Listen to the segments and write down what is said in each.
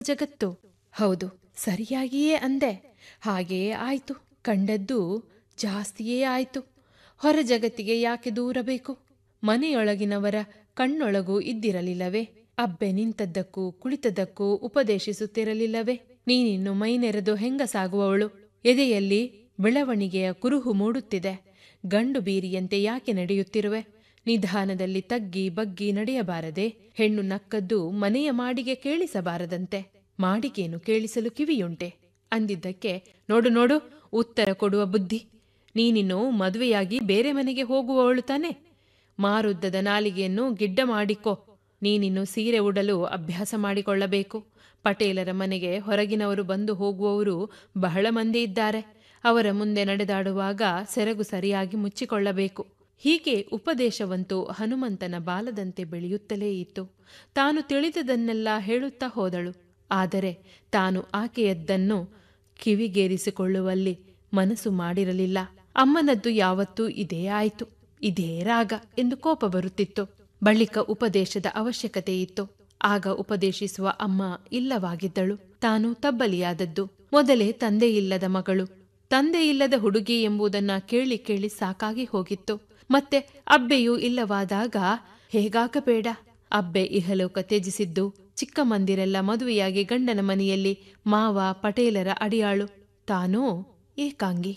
ಜಗತ್ತು ಹೌದು ಸರಿಯಾಗಿಯೇ ಅಂದೆ ಹಾಗೆಯೇ ಆಯ್ತು ಕಂಡದ್ದು ಜಾಸ್ತಿಯೇ ಆಯ್ತು ಹೊರ ಜಗತ್ತಿಗೆ ಯಾಕೆ ದೂರಬೇಕು ಮನೆಯೊಳಗಿನವರ ಕಣ್ಣೊಳಗೂ ಇದ್ದಿರಲಿಲ್ಲವೇ ಅಬ್ಬೆ ನಿಂತದ್ದಕ್ಕೂ ಕುಳಿತದ್ದಕ್ಕೂ ಉಪದೇಶಿಸುತ್ತಿರಲಿಲ್ಲವೇ ನೀನಿನ್ನು ಮೈನೆರೆದು ಹೆಂಗಸಾಗುವವಳು ಎದೆಯಲ್ಲಿ ಬೆಳವಣಿಗೆಯ ಕುರುಹು ಮೂಡುತ್ತಿದೆ ಗಂಡು ಬೀರಿಯಂತೆ ಯಾಕೆ ನಡೆಯುತ್ತಿರುವೆ ನಿಧಾನದಲ್ಲಿ ತಗ್ಗಿ ಬಗ್ಗಿ ನಡೆಯಬಾರದೆ ಹೆಣ್ಣು ನಕ್ಕದ್ದು ಮನೆಯ ಮಾಡಿಗೆ ಕೇಳಿಸಬಾರದಂತೆ ಮಾಡಿಗೇನು ಕೇಳಿಸಲು ಕಿವಿಯುಂಟೆ ಅಂದಿದ್ದಕ್ಕೆ ನೋಡು ನೋಡು ಉತ್ತರ ಕೊಡುವ ಬುದ್ಧಿ ನೀನಿನ್ನು ಮದುವೆಯಾಗಿ ಬೇರೆ ಮನೆಗೆ ಹೋಗುವವಳು ತಾನೆ ಮಾರುದ್ದದ ನಾಲಿಗೆಯನ್ನು ಗಿಡ್ಡ ಮಾಡಿಕೋ ನೀನಿನ್ನು ಸೀರೆ ಉಡಲು ಅಭ್ಯಾಸ ಮಾಡಿಕೊಳ್ಳಬೇಕು ಪಟೇಲರ ಮನೆಗೆ ಹೊರಗಿನವರು ಬಂದು ಹೋಗುವವರು ಬಹಳ ಮಂದಿ ಇದ್ದಾರೆ ಅವರ ಮುಂದೆ ನಡೆದಾಡುವಾಗ ಸೆರಗು ಸರಿಯಾಗಿ ಮುಚ್ಚಿಕೊಳ್ಳಬೇಕು ಹೀಗೆ ಉಪದೇಶವಂತೂ ಹನುಮಂತನ ಬಾಲದಂತೆ ಬೆಳೆಯುತ್ತಲೇ ಇತ್ತು ತಾನು ತಿಳಿದದನ್ನೆಲ್ಲ ಹೇಳುತ್ತಾ ಹೋದಳು ಆದರೆ ತಾನು ಆಕೆಯದ್ದನ್ನು ಕಿವಿಗೇರಿಸಿಕೊಳ್ಳುವಲ್ಲಿ ಮನಸ್ಸು ಮಾಡಿರಲಿಲ್ಲ ಅಮ್ಮನದ್ದು ಯಾವತ್ತೂ ಇದೇ ಆಯಿತು ಇದೇ ರಾಗ ಎಂದು ಕೋಪ ಬರುತ್ತಿತ್ತು ಬಳಿಕ ಉಪದೇಶದ ಅವಶ್ಯಕತೆ ಇತ್ತು ಆಗ ಉಪದೇಶಿಸುವ ಅಮ್ಮ ಇಲ್ಲವಾಗಿದ್ದಳು ತಾನು ತಬ್ಬಲಿಯಾದದ್ದು ಮೊದಲೇ ತಂದೆ ಇಲ್ಲದ ಮಗಳು ತಂದೆ ಇಲ್ಲದ ಹುಡುಗಿ ಎಂಬುದನ್ನ ಕೇಳಿ ಕೇಳಿ ಸಾಕಾಗಿ ಹೋಗಿತ್ತು ಮತ್ತೆ ಅಬ್ಬೆಯೂ ಇಲ್ಲವಾದಾಗ ಹೇಗಾಗಬೇಡ ಅಬ್ಬೆ ಇಹಲೋಕ ತ್ಯಜಿಸಿದ್ದು ಚಿಕ್ಕ ಮಂದಿರೆಲ್ಲ ಮದುವೆಯಾಗಿ ಗಂಡನ ಮನೆಯಲ್ಲಿ ಮಾವ ಪಟೇಲರ ಅಡಿಯಾಳು ತಾನೂ ಏಕಾಂಗಿ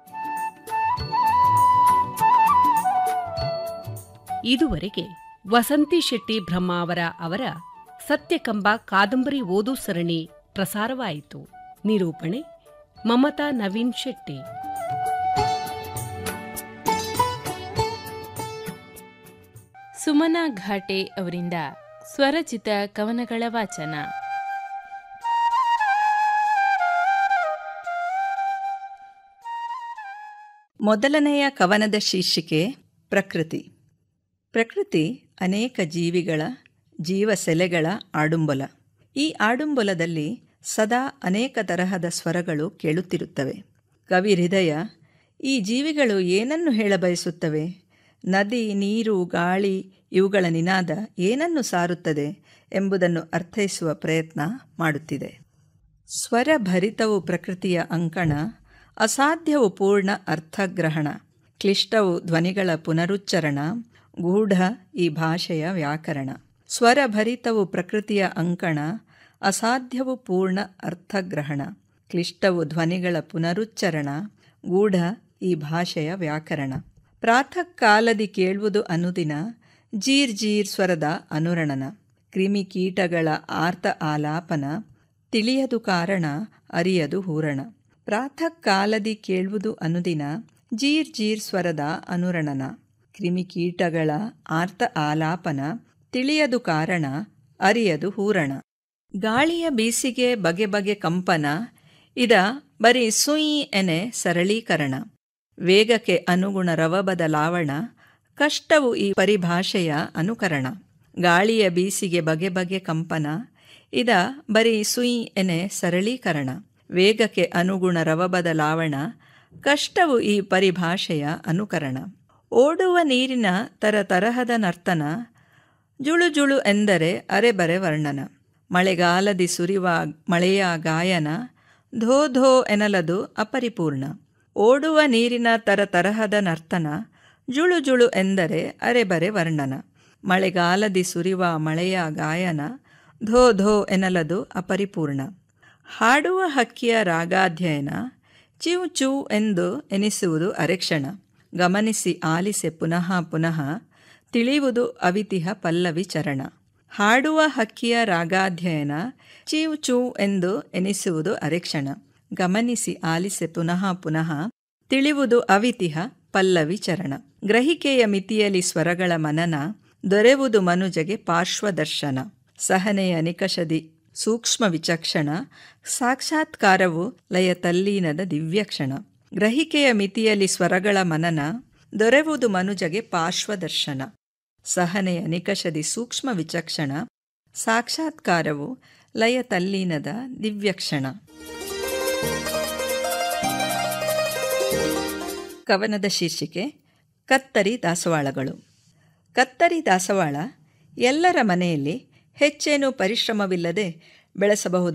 ಇದುವರೆಗೆ ವಸಂತಿ ಶೆಟ್ಟಿ ಬ್ರಹ್ಮಾವರ ಅವರ ಸತ್ಯಕಂಬ ಕಾದಂಬರಿ ಓದು ಸರಣಿ ಪ್ರಸಾರವಾಯಿತು ನಿರೂಪಣೆ ಮಮತಾ ನವೀನ್ ಶೆಟ್ಟಿ ಸುಮನಾ ಘಾಟೆ ಅವರಿಂದ ಸ್ವರಚಿತ ಕವನಗಳ ವಾಚನ ಮೊದಲನೆಯ ಕವನದ ಶೀರ್ಷಿಕೆ ಪ್ರಕೃತಿ ಪ್ರಕೃತಿ ಅನೇಕ ಜೀವಿಗಳ ಜೀವಸೆಲೆಗಳ ಆಡುಂಬಲ ಈ ಆಡುಂಬಲದಲ್ಲಿ ಸದಾ ಅನೇಕ ತರಹದ ಸ್ವರಗಳು ಕೇಳುತ್ತಿರುತ್ತವೆ ಕವಿ ಹೃದಯ ಈ ಜೀವಿಗಳು ಏನನ್ನು ಹೇಳಬಯಸುತ್ತವೆ ನದಿ ನೀರು ಗಾಳಿ ಇವುಗಳ ನಿನಾದ ಏನನ್ನು ಸಾರುತ್ತದೆ ಎಂಬುದನ್ನು ಅರ್ಥೈಸುವ ಪ್ರಯತ್ನ ಮಾಡುತ್ತಿದೆ ಸ್ವರಭರಿತವು ಪ್ರಕೃತಿಯ ಅಂಕಣ ಅಸಾಧ್ಯವು ಪೂರ್ಣ ಅರ್ಥಗ್ರಹಣ ಕ್ಲಿಷ್ಟವು ಧ್ವನಿಗಳ ಪುನರುಚ್ಚರಣ ಗೂಢ ಈ ಭಾಷೆಯ ವ್ಯಾಕರಣ ಸ್ವರಭರಿತವು ಪ್ರಕೃತಿಯ ಅಂಕಣ ಅಸಾಧ್ಯವು ಪೂರ್ಣ ಅರ್ಥಗ್ರಹಣ ಕ್ಲಿಷ್ಟವು ಧ್ವನಿಗಳ ಪುನರುಚ್ಚರಣ ಗೂಢ ಈ ಭಾಷೆಯ ವ್ಯಾಕರಣ ಪ್ರಾತಃ ಕಾಲದಿ ಕೇಳುವುದು ಅನುದಿನ ಜೀರ್ ಜೀರ್ ಸ್ವರದ ಅನುರಣನ ಕ್ರಿಮಿಕೀಟಗಳ ಆರ್ತ ಆಲಾಪನ ತಿಳಿಯದು ಕಾರಣ ಅರಿಯದು ಹೂರಣ ಪ್ರಾತಃ ಕಾಲದಿ ಕೇಳುವುದು ಅನುದಿನ ಜೀರ್ ಜೀರ್ ಸ್ವರದ ಅನುರಣನ ಕ್ರಿಮಿಕೀಟಗಳ ಆರ್ತ ಆಲಾಪನ ತಿಳಿಯದು ಕಾರಣ ಅರಿಯದು ಹೂರಣ ಗಾಳಿಯ ಬೀಸಿಗೆ ಬಗೆ ಬಗೆ ಕಂಪನ ಇದ ಬರೀ ಸುಯಿ ಎನೆ ಸರಳೀಕರಣ ವೇಗಕ್ಕೆ ಅನುಗುಣ ರವ ಬದಲಾವಣ ಕಷ್ಟವು ಈ ಪರಿಭಾಷೆಯ ಅನುಕರಣ ಗಾಳಿಯ ಬೀಸಿಗೆ ಬಗೆ ಬಗೆ ಕಂಪನ ಇದ ಬರೀ ಸುಯಿ ಎನೆ ಸರಳೀಕರಣ ವೇಗಕ್ಕೆ ಅನುಗುಣ ರವ ಬದಲಾವಣ ಕಷ್ಟವು ಈ ಪರಿಭಾಷೆಯ ಅನುಕರಣ ಓಡುವ ನೀರಿನ ತರತರಹದ ನರ್ತನ ಜುಳು ಜುಳು ಎಂದರೆ ಅರೆಬರೆ ವರ್ಣನ ಮಳೆಗಾಲದಿ ಸುರಿವ ಮಳೆಯ ಗಾಯನ ಧೋ ಧೋ ಎನಲದು ಅಪರಿಪೂರ್ಣ ಓಡುವ ನೀರಿನ ತರತರಹದ ನರ್ತನ ಜುಳು ಜುಳು ಎಂದರೆ ಅರೆಬರೆ ವರ್ಣನ ಮಳೆಗಾಲದಿ ಸುರಿವ ಮಳೆಯ ಗಾಯನ ಧೋ ಧೋ ಎನಲದು ಅಪರಿಪೂರ್ಣ ಹಾಡುವ ಹಕ್ಕಿಯ ರಾಗಾಧ್ಯಯನ ಚಿವ್ ಚೂ ಎಂದು ಎನಿಸುವುದು ಅರೆಕ್ಷಣ ಗಮನಿಸಿ ಆಲಿಸೆ ಪುನಃ ಪುನಃ ತಿಳಿಯುವುದು ಅವಿತಿಹ ಪಲ್ಲವಿ ಚರಣ ಹಾಡುವ ಹಕ್ಕಿಯ ರಾಗಾಧ್ಯಯನ ಚೀವ್ ಚೂ ಎಂದು ಎನಿಸುವುದು ಅರೆಕ್ಷಣ ಗಮನಿಸಿ ಆಲಿಸೆ ಪುನಃ ಪುನಃ ತಿಳಿಯುವುದು ಅವಿತಿಹ ಪಲ್ಲವಿ ಚರಣ ಗ್ರಹಿಕೆಯ ಮಿತಿಯಲ್ಲಿ ಸ್ವರಗಳ ಮನನ ದೊರೆವುದು ಮನುಜಗೆ ಪಾರ್ಶ್ವದರ್ಶನ ಸಹನೆಯ ನಿಕಷದಿ ಸೂಕ್ಷ್ಮ ವಿಚಕ್ಷಣ ಸಾಕ್ಷಾತ್ಕಾರವು ಲಯ ತಲ್ಲೀನದ ದಿವ್ಯಕ್ಷಣ ಗ್ರಹಿಕೆಯ ಮಿತಿಯಲ್ಲಿ ಸ್ವರಗಳ ಮನನ ದೊರೆವುದು ಮನುಜಗೆ ಪಾರ್ಶ್ವದರ್ಶನ ಸಹನೆಯ ನಿಕಷದಿ ಸೂಕ್ಷ್ಮ ವಿಚಕ್ಷಣ ಸಾಕ್ಷಾತ್ಕಾರವು ಲಯ ತಲ್ಲೀನದ ದಿವ್ಯಕ್ಷಣ ಕವನದ ಶೀರ್ಷಿಕೆ ಕತ್ತರಿ ದಾಸವಾಳಗಳು ಕತ್ತರಿ ದಾಸವಾಳ ಎಲ್ಲರ ಮನೆಯಲ್ಲಿ ಹೆಚ್ಚೇನೂ ಪರಿಶ್ರಮವಿಲ್ಲದೆ ಬೆಳೆಸಬಹುದು